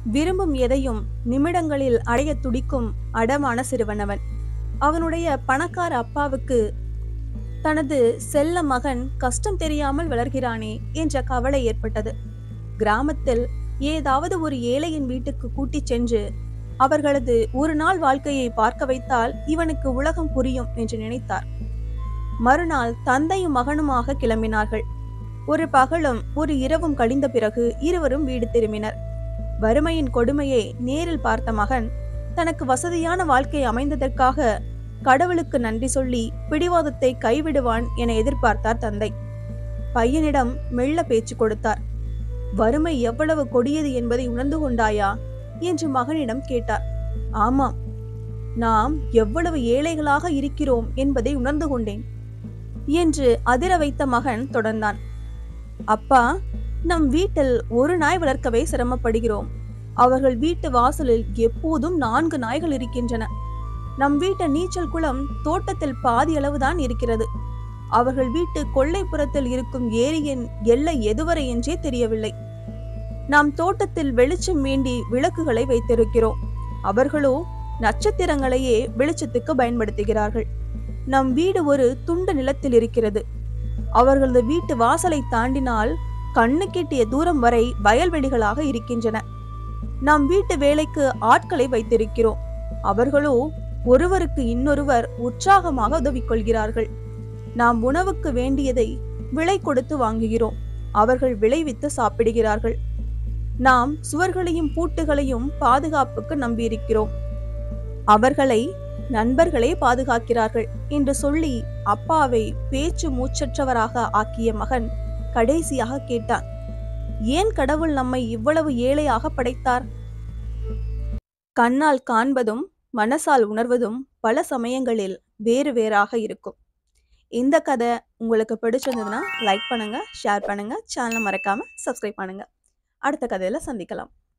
விரும்பும் எதையும் நிமிடங்களில் அடைய துடிக்கும் அடமான சிறுவன் அவன் அவனுடைய பணக்கார அப்பாவுக்கு தனது செல்ல மகன் கஷ்டம் தெரியாமல் வளர்கிறானே என்ற கவலை ஏற்பட்டது கிராமத்தில் ஏதாவது ஒரு ஏழையின் வீட்டுக்கு கூட்டிச் சென்று அவர்களது ஒரு நாள் வாழ்க்கையை பார்க்க வைத்தால் இவனுக்கு உலகம் புரியும் என்று நினைத்தார் மறுநாள் தந்தையும் மகனுமாக கிளம்பினார்கள் ஒரு பகலும் ஒரு இரவும் கழிந்த பிறகு இருவரும் வீடு திரும்பினர் வறுமையின் கொடுமையை நேரில் பார்த்த மகன் தனக்கு வசதியான வாழ்க்கை அமைந்ததற்காக கடவுளுக்கு நன்றி சொல்லி பிடிவாதத்தை கைவிடுவான் என எதிர்பார்த்தார் தந்தை பையனிடம் மெல்ல பேச்சு கொடுத்தார் வறுமை எவ்வளவு கொடியது என்பதை உணர்ந்து கொண்டாயா என்று மகனிடம் கேட்டார் ஆமாம் நாம் எவ்வளவு ஏழைகளாக இருக்கிறோம் என்பதை உணர்ந்து கொண்டேன் என்று அதிர வைத்த மகன் தொடர்ந்தான் அப்பா நம் வீட்டில் ஒரு நாய் வளர்க்கவே சிரமப்படுகிறோம் அவர்கள் வீட்டு வாசலில் எப்போதும் நான்கு நாய்கள் இருக்கின்றன நம் வீட்டு நீச்சல் குளம் தோட்டத்தில் பாதி அளவுதான் இருக்கிறது அவர்கள் வீட்டு கொல்லைப்புறத்தில் இருக்கும் ஏரியின் எல்லை எதுவரை என்றே தெரியவில்லை நாம் தோட்டத்தில் வெளிச்சம் வேண்டி விளக்குகளை வைத்திருக்கிறோம் அவர்களோ நட்சத்திரங்களையே வெளிச்சத்துக்கு பயன்படுத்துகிறார்கள் நம் வீடு ஒரு துண்டு நிலத்தில் இருக்கிறது அவர்களது வீட்டு வாசலை தாண்டினால் கண்ணு கெட்டிய தூரம் வரை வயல்வெளிகளாக இருக்கின்றன நாம் வீட்டு வேலைக்கு ஆட்களை வைத்திருக்கிறோம் அவர்களோ ஒருவருக்கு இன்னொருவர் உற்சாகமாக உதவிக் கொள்கிறார்கள் நாம் உணவுக்கு வேண்டியதை விலை கொடுத்து வாங்குகிறோம் அவர்கள் விளைவித்து சாப்பிடுகிறார்கள் நாம் சுவர்களையும் பூட்டுகளையும் பாதுகாப்புக்கு நம்பியிருக்கிறோம் அவர்களை நண்பர்களே பாதுகாக்கிறார்கள் என்று சொல்லி அப்பாவை பேச்சு மூச்சற்றவராக ஆக்கிய மகன் கடைசியாக கேட்டான் ஏன் கடவுள் நம்மை இவ்வளவு ஏழையாக படைத்தார் கண்ணால் காண்பதும் மனசால் உணர்வதும் பல சமயங்களில் வேறு வேறாக இருக்கும் இந்த கதை உங்களுக்கு பிடிச்சிருந்ததுன்னா லைக் பண்ணுங்க ஷேர் பண்ணுங்க சேனலை மறக்காம சப்ஸ்கிரைப் பண்ணுங்க அடுத்த கதையில சந்திக்கலாம்